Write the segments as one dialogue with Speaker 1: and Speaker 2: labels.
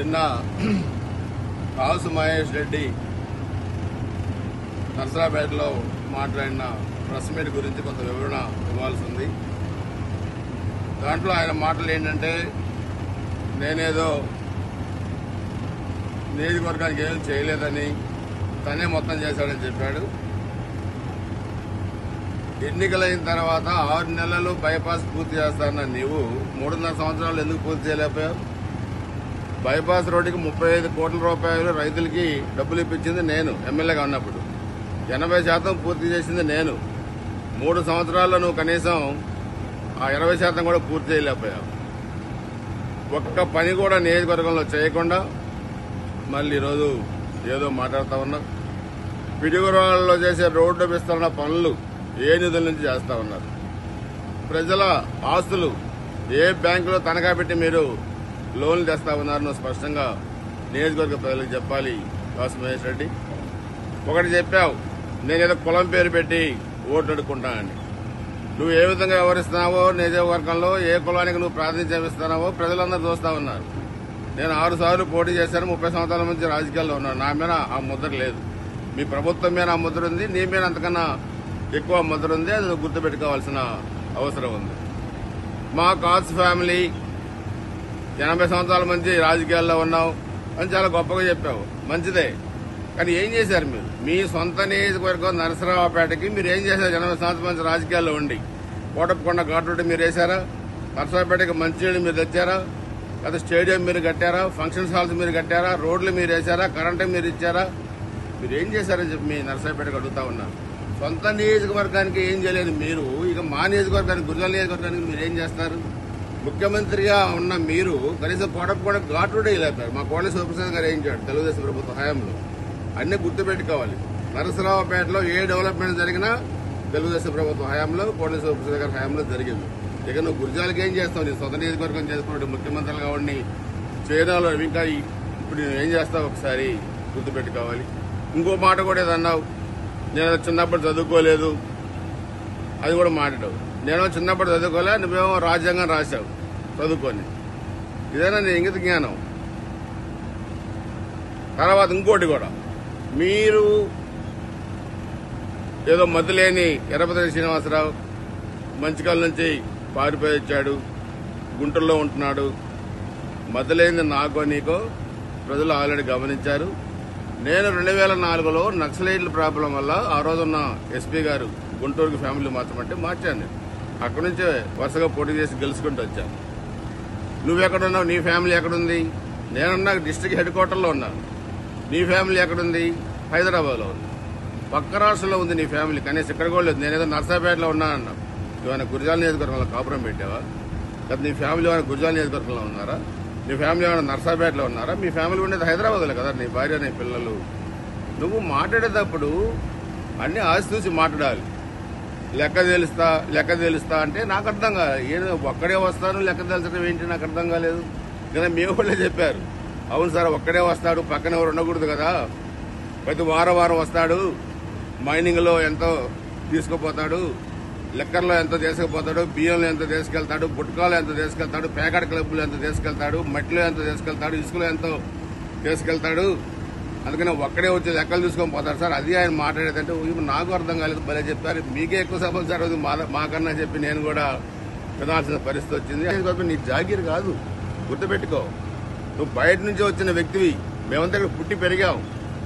Speaker 1: నిన్న కాసు మహేష్ రెడ్డి నర్సరాపేటలో మాట్లాడిన press meet గురించి కొంత వివరణ ఇవ్వాల్సి ఉంది దాంట్లో ఆయన మాటలు ఏంటంటే నేనేదో నియోజకవర్గానికి ఏం చేయలేదని తనే మొత్తం చేశాడని చెప్పాడు ఎన్నికలైన తర్వాత ఆరు నెలలు బైపాస్ పూర్తి చేస్తానన్న నీవు మూడున్నర సంవత్సరాలు ఎందుకు పూర్తి చేయలేకపోయావు బైపాస్ రోడ్డుకి ముప్పై ఐదు కోట్ల రూపాయలు రైతులకి డబ్బులు ఇప్పించింది నేను ఎమ్మెల్యేగా ఉన్నప్పుడు ఎనభై శాతం పూర్తి చేసింది నేను మూడు సంవత్సరాల్లో నువ్వు కనీసం ఆ ఇరవై శాతం కూడా పూర్తి చేయలేకపోయావు ఒక్క పని కూడా నియోజకవర్గంలో చేయకుండా మళ్ళీ ఈరోజు ఏదో మాట్లాడుతా ఉన్నావు పిడుగురాళ్ళలో చేసే రోడ్డు విస్తరణ పనులు ఏ నిధుల నుంచి చేస్తా ఉన్నారు ప్రజల ఆస్తులు ఏ బ్యాంకులో తనఖా పెట్టి మీరు లోన్లు తెస్తా ఉన్నారు నువ్వు స్పష్టంగా నియోజకవర్గ ప్రజలకు చెప్పాలి వాసు మహేష్ రెడ్డి ఒకటి చెప్పావు నేనేదో కులం పేరు పెట్టి ఓట్లు అడుక్కుంటానని నువ్వు ఏ విధంగా వ్యవహరిస్తున్నావో నియోజకవర్గంలో ఏ కులానికి నువ్వు ప్రాతినిధ్యం ఇస్తున్నావో ప్రజలందరూ చూస్తా ఉన్నారు నేను ఆరు సార్లు పోటీ చేశాను ముప్పై సంవత్సరాల నుంచి రాజకీయాల్లో ఉన్నాను నా మీద ఆ ముద్ర లేదు మీ ప్రభుత్వం మీద ఆ ముద్ర ఉంది నీ మీద అంతకన్నా ఎక్కువ ముద్ర ఉంది అది నువ్వు గుర్తుపెట్టుకోవాల్సిన అవసరం ఉంది మా కాస్ ఫ్యామిలీ ఎనభై సంవత్సరాల నుంచి రాజకీయాల్లో ఉన్నావు అని చాలా గొప్పగా చెప్పావు మంచిదే కానీ ఏం చేశారు మీరు మీ సొంత నియోజకవర్గం నరసరావుపేటకి మీరు ఏం చేశారు ఎనభై సంవత్సరాల నుంచి రాజకీయాల్లో ఉండి కోటప్పకొండ ఘాటు మీరు వేశారా నరసరావుపేటకి మంచినీళ్ళు మీరు తెచ్చారా లేదా స్టేడియం మీరు కట్టారా ఫంక్షన్ హాల్స్ మీరు కట్టారా రోడ్లు మీరు వేశారా కరెంటు మీరు ఇచ్చారా మీరు ఏం చేశారని చెప్పి మీ నరసరావుపేటకి అడుగుతా ఉన్నా సొంత నియోజకవర్గానికి ఏం చేయలేదు మీరు ఇక మా నియోజకవర్గానికి గుర్జాల నియోజకవర్గానికి మీరు ఏం చేస్తారు ముఖ్యమంత్రిగా ఉన్న మీరు కనీసం కోటప్పకొండ ఘాటు రోడ్డు వేయలేపారు మా కోళ్ళ శివప్రసాద్ గారు ఏం చేయాడు తెలుగుదేశం ప్రభుత్వ హయాంలో అన్ని గుర్తుపెట్టుకోవాలి నరసరావుపేటలో ఏ డెవలప్మెంట్ జరిగినా తెలుగుదేశం ప్రభుత్వ హయాంలో కోడి శివప్రసాద్ గారి హయాంలో జరిగింది ఇక నువ్వు గురిజాలకి ఏం చేస్తావు నీ సొంత నియోజకవర్గం చేసుకున్నట్టు ముఖ్యమంత్రులుగా ఉండి చైనాలో ఇంకా ఈ- ఇప్పుడు నువ్వు ఏం చేస్తావు ఒకసారి గుర్తుపెట్టుకోవాలి ఇంకో మాట కూడా ఏదన్నావు నేను చిన్నప్పుడు చదువుకోలేదు అది కూడా మాట్లాడావు నేను చిన్నప్పుడు చదువుకోలే నువ్వేమో రాజ్యాంగం రాశావు చదువుకొని ఇదేనా నీ ఇంగిత జ్ఞానం తర్వాత ఇంకోటి కూడా మీరు ఏదో మతిలేని ఎర్రపతి శ్రీనివాసరావు మంచికాల నుంచి పారిపోయి వచ్చాడు గుంటూరులో ఉంటున్నాడు మతిలేని నాకో నీకో ప్రజలు ఆల్రెడీ గమనించారు నేను రెండు వేల నాలుగులో నక్సలైట్ల ప్రాబ్లం వల్ల ఆ రోజున్న ఎస్పీ గారు గుంటూరుకి ఫ్యామిలీ మార్చమంటే మార్చాను నేను. అక్కడి నుంచే వరుసగా పోటీ చేసి గెలుచుకుంటూ వచ్చాను నువ్వెక్కడున్నావు నీ ఫ్యామిలీ ఎక్కడుంది నేనున్నా డిస్టిక్ హెడ్ క్వార్టర్లో ఉన్నాను నీ ఫ్యామిలీ ఎక్కడుంది హైదరాబాద్లో ఉంది పక్క రాష్ట్రంలో ఉంది నీ ఫ్యామిలీ కనీసం ఇక్కడ కూడా లేదు నేనేదో నర్సాపేటలో ఉన్నానన్నా నువ్వేమైనా గురిజాల నియోజకవర్గంలో కాపురం పెట్టావా లేదా నీ ఫ్యామిలీ ఏమైనా గురిజాల నియోజకవర్గంలో ఉన్నారా నీ ఫ్యామిలీ ఏమైనా నర్సాపేటలో ఉన్నారా మీ ఫ్యామిలీ ఉండేది హైదరాబాద్లో కదా నీ భార్య నీ పిల్లలు నువ్వు మాట్లాడేటప్పుడు అన్ని ఆశ చూసి మాట్లాడాలి లెక్క తెలుస్తా లెక్క తెలుస్తా అంటే నాకు అర్థం కాలేదు ఏదో ఒక్కడే వస్తాను లెక్క తెలుసడం ఏంటి నాకు అర్థం కాలేదు కదా మీ వాళ్ళే చెప్పారు అవును సార్ ఒక్కడే వస్తాడు పక్కన ఎవరు ఉండకూడదు కదా ప్రతి వారం వారం వస్తాడు మైనింగ్లో ఎంతో తీసుకుపోతాడు లెక్కర్లో ఎంత తీసుకుపోతాడు బియ్యంలో ఎంత తీసుకెళ్తాడు గుట్కాలో ఎంత తీసుకెళ్తాడు ప్యాకెట్ క్లబ్లో ఎంత తీసుకెళ్తాడు మట్టిలో ఎంత తీసుకెళ్తాడు ఇసుకలో ఎంతో తీసుకెళ్తాడు అందుకని ఒక్కడే వచ్చి లెక్కలు తీసుకొని పోతారు సార్ అది ఆయన మాట్లాడేదంటే ఇవి నాకు అర్థం కాలేదు భలే చెప్పారు మీకే ఎక్కువ సభలు జరగదు మా- మాకన్నా చెప్పి నేను కూడా వినాల్సిన పరిస్థితి వచ్చింది అది కాదు, నీ జాగీర్ కాదు గుర్తుపెట్టుకో నువ్వు బయట నుంచి వచ్చిన వ్యక్తివి మేమంతా ఇక్కడ పుట్టి పెరిగాం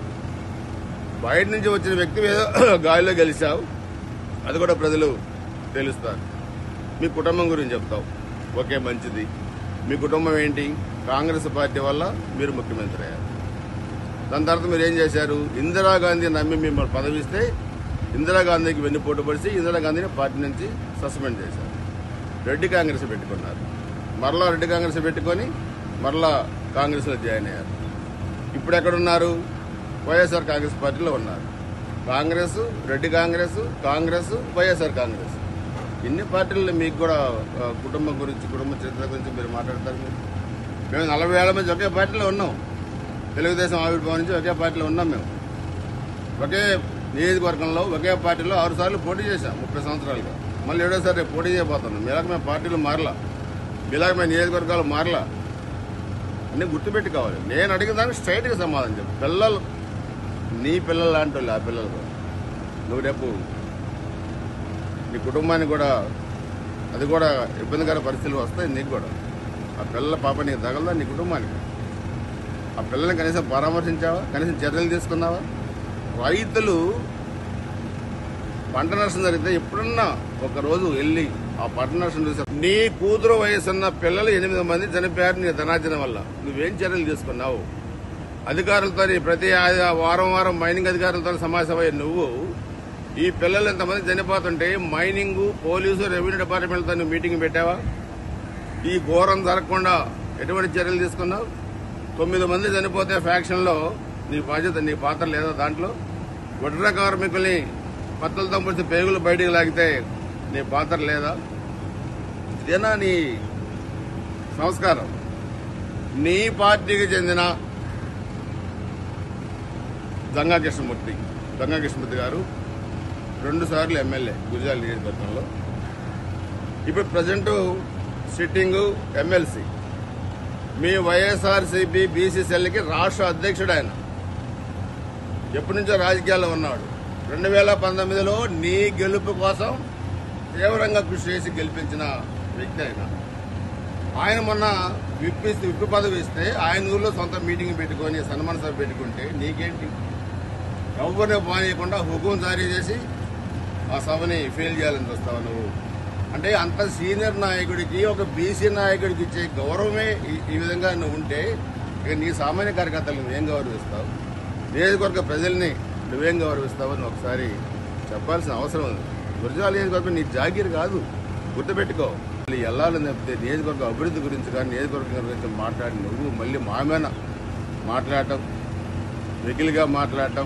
Speaker 1: బయట నుంచి వచ్చిన వ్యక్తివి ఏదో గాలిలో గెలిచావు అది కూడా ప్రజలు తెలుస్తారు మీ కుటుంబం గురించి చెప్తావు ఓకే మంచిది మీ కుటుంబం ఏంటి కాంగ్రెస్ పార్టీ వల్ల మీరు ముఖ్యమంత్రి అయ్యారు దాని తర్వాత మీరు ఏం చేశారు ఇందిరాగాంధీ నమ్మి మిమ్మల్ని పదవిస్తే ఇందిరాగాంధీకి వెన్నుపోటు పడిచి ఇందిరాగాంధీని పార్టీ నుంచి సస్పెండ్ చేశారు రెడ్డి కాంగ్రెస్ పెట్టుకున్నారు మరలా రెడ్డి కాంగ్రెస్ పెట్టుకొని మరలా కాంగ్రెస్లో జాయిన్ అయ్యారు ఇప్పుడు ఎక్కడున్నారు వైఎస్ఆర్ కాంగ్రెస్ పార్టీలో ఉన్నారు కాంగ్రెస్ రెడ్డి కాంగ్రెస్ కాంగ్రెస్ వైఎస్ఆర్ కాంగ్రెస్ ఇన్ని పార్టీలు మీకు కూడా ఆ, కుటుంబం గురించి కుటుంబ చరిత్ర గురించి మీరు మాట్లాడతారు మీరు మేము నలభై ఏళ్ల మంది ఒకే పార్టీలో ఉన్నాం తెలుగుదేశం ఆవిర్భావం నుంచి ఒకే పార్టీలో ఉన్నాం మేము ఒకే నియోజకవర్గంలో ఒకే పార్టీలో ఆరు సార్లు పోటీ చేశాం ముప్పై సంవత్సరాలుగా మళ్ళీ ఏడోసారి రేపు పోటీ చేయబోతున్నాం మీలాగ మేము పార్టీలు మారలా మీలాగ మేము నియోజకవర్గాలు మారలా అన్ని గుర్తుపెట్టుకోవాలి నేను అడిగిన దానికి స్ట్రైట్గా సమాధానం చెప్పు పిల్లలు నీ పిల్లలు లాంటి వాళ్ళు ఆ పిల్లలు కూడా. నువ్వు రేపు నీ కుటుంబానికి కూడా అది కూడా ఇబ్బందికర పరిస్థితులు వస్తాయి నీకు కూడా ఆ పిల్లల పాప నీకు తగలదా నీ కుటుంబానికి ఆ పిల్లల్ని కనీసం పరామర్శించావా కనీసం చర్యలు తీసుకున్నావా రైతులు పంట నష్టం జరిగితే ఎప్పుడన్నా ఒక రోజు వెళ్ళి ఆ పంట నష్టం చూసా నీ కూతురు వయసున్న పిల్లలు ఎనిమిది మంది చనిపోయారు నీ ధనార్జన వల్ల నువ్వేం చర్యలు తీసుకున్నావు అధికారులతో ప్రతి ఆ- వారం వారం మైనింగ్ అధికారులతో సమావేశమయ్యే నువ్వు ఈ పిల్లలు ఎంతమంది చనిపోతుంటే మైనింగ్ పోలీసు రెవెన్యూ డిపార్ట్మెంట్తో నువ్వు మీటింగ్ పెట్టావా ఈ ఘోరం జరగకుండా ఎటువంటి చర్యలు తీసుకున్నావు తొమ్మిది మంది చనిపోతే ఫ్యాక్షన్లో నీ బాధ్యత నీ పాత్ర లేదా దాంట్లో వడ్ర కార్మికుల్ని పత్తలు తంపొచ్చి పేగులు బయటికి లాగితే నీ పాత్ర లేదా ఇదేనా నీ సంస్కారం నీ పార్టీకి చెందిన గంగా కృష్ణమూర్తి గంగా కృష్ణమూర్తి గారు రెండు సార్లు ఎమ్మెల్యే గురిజాల నియోజకవర్గంలో ఇప్పుడు ప్రజెంట్ సిట్టింగ్ ఎమ్మెల్సీ మీ వైఎస్ఆర్సీపీ బీసీసీఎల్కి రాష్ట్ర అధ్యక్షుడు ఆయన ఎప్పటి నుంచో రాజకీయాల్లో ఉన్నాడు రెండు వేల పంతొమ్మిదిలో నీ గెలుపు కోసం తీవ్రంగా కృషి చేసి గెలిపించిన వ్యక్తి ఆయన ఆయన మొన్న విప్పి విప్పు పదవి ఇస్తే ఆయన ఊర్లో సొంత మీటింగ్ పెట్టుకొని సన్మాన సభ పెట్టుకుంటే నీకేంటి ఎవరిని పోనీయకుండా హుకుం జారీ చేసి ఆ సభని ఫెయిల్ చేయాలని చూస్తావు నువ్వు అంటే అంత సీనియర్ నాయకుడికి ఒక బీసీ నాయకుడికి ఇచ్చే గౌరవమే ఈ- ఈ విధంగా నువ్వు ఉంటే ఇక నీ సామాన్య కార్యకర్తలు నువ్వేం గౌరవిస్తావు నియోజకవర్గ ప్రజల్ని నువ్వేం గౌరవిస్తావు అని ఒకసారి చెప్పాల్సిన అవసరం ఉంది గురజాల నియోజకవర్గం నీ జాగీర్ కాదు గుర్తుపెట్టుకో మళ్ళీ వెళ్ళాలని చెప్తే నియోజకవర్గ అభివృద్ధి గురించి కానీ నియోజకవర్గం గురించి మాట్లాడి నువ్వు మళ్ళీ మా మీద మాట్లాడటం వెకిలిగా మాట్లాడటం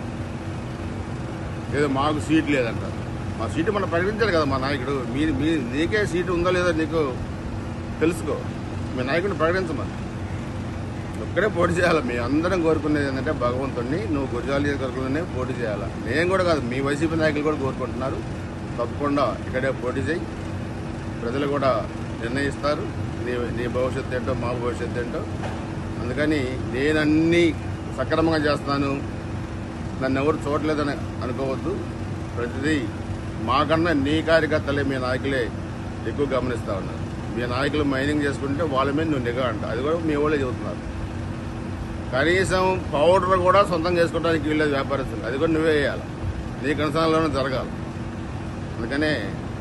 Speaker 1: ఏదో మాకు సీట్ లేదంట మా సీటు మనం ప్రకటించాలి కదా మా నాయకుడు మీ మీ నీకే సీటు ఉందో లేదో నీకు తెలుసుకో మీ నాయకుడిని ప్రకటించమని ఒక్కడే పోటీ చేయాలి మీ అందరం కోరుకునేది ఏంటంటే భగవంతుడిని నువ్వు గురజాల నియోజకవర్గంలోనే పోటీ చేయాలి నేను కూడా కాదు మీ వైసీపీ నాయకులు కూడా కోరుకుంటున్నారు తప్పకుండా ఇక్కడే పోటీ చేయి ప్రజలు కూడా నిర్ణయిస్తారు నీ నీ భవిష్యత్తు ఏంటో మా భవిష్యత్తు ఏంటో అందుకని నేను అన్ని సక్రమంగా చేస్తాను నన్ను ఎవరు చూడలేదని అనుకోవద్దు ప్రతిదీ మాకన్నా నీ కార్యకర్తలే మీ నాయకులే ఎక్కువ గమనిస్తా ఉన్నారు మీ నాయకులు మైనింగ్ చేసుకుంటే వాళ్ళ మీద నువ్వు నిఘా అంట అది కూడా మీ వాళ్ళే చెబుతున్నారు కనీసం పౌడర్ కూడా సొంతం చేసుకోవడానికి వీళ్ళది వ్యాపారస్తులు అది కూడా నువ్వే వేయాలి నీ కనసాలంలోనే జరగాలి అందుకనే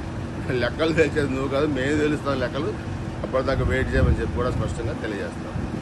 Speaker 1: లెక్కలు తెలిసేది నువ్వు కాదు మేము తెలుస్తాం లెక్కలు అప్పటిదాకా వెయిట్ చేయమని చెప్పి కూడా స్పష్టంగా తెలియజేస్తాం